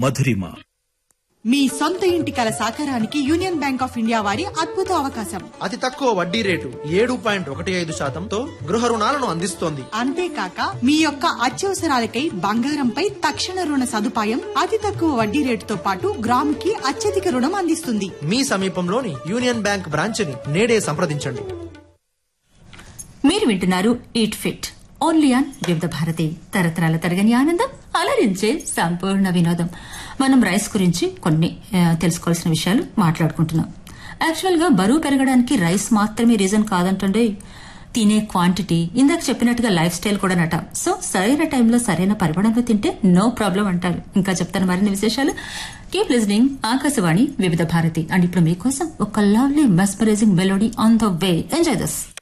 మధురిమ మీ సొంత ఇంటి కల సాకారానికి యూనియన్ బ్యాంక్ ఆఫ్ ఇండియా వారి అద్భుత అవకాశం అతి తక్కువ వడ్డీ రేటు ఏడు పాయింట్ ఒకటి ఐదు శాతంతో గృహ రుణాలను అందిస్తోంది అంతేకాక మీ యొక్క అత్యవసరాలకై బంగారంపై తక్షణ రుణ సదుపాయం అతి తక్కువ వడ్డీ రేటుతో పాటు గ్రాముకి అత్యధిక రుణం అందిస్తుంది మీ సమీపంలోని యూనియన్ బ్యాంక్ బ్రాంచ్ని నేడే సంప్రదించండి మీరు వింటున్నారు ఈట్ ఫిట్ ఓన్లీ ఆన్ వివిధ భారతి తరతరాల తరగని ఆనందం అలరించే సంపూర్ణ వినోదం మనం రైస్ గురించి కొన్ని ఆ, తెలుసుకోవాల్సిన విషయాలు మాట్లాడుకుంటున్నాం యాక్చువల్ గా బరువు పెరగడానికి రైస్ మాత్రమే రీజన్ కాదంటుండే తినే క్వాంటిటీ ఇందాక చెప్పినట్టుగా లైఫ్ స్టైల్ కూడా నట సో సరైన టైంలో సరైన పరిమాణంలో తింటే నో ప్రాబ్లం అంటారు ఇంకా చెప్తాను మరిన్ని విశేషాలు కీప్ లిజనింగ్ ఆకాశవాణి వివిధ భారతి అండ్ ఇప్పుడు మీకోసం ఒక lovely mesmerising melody on the way enjoy thus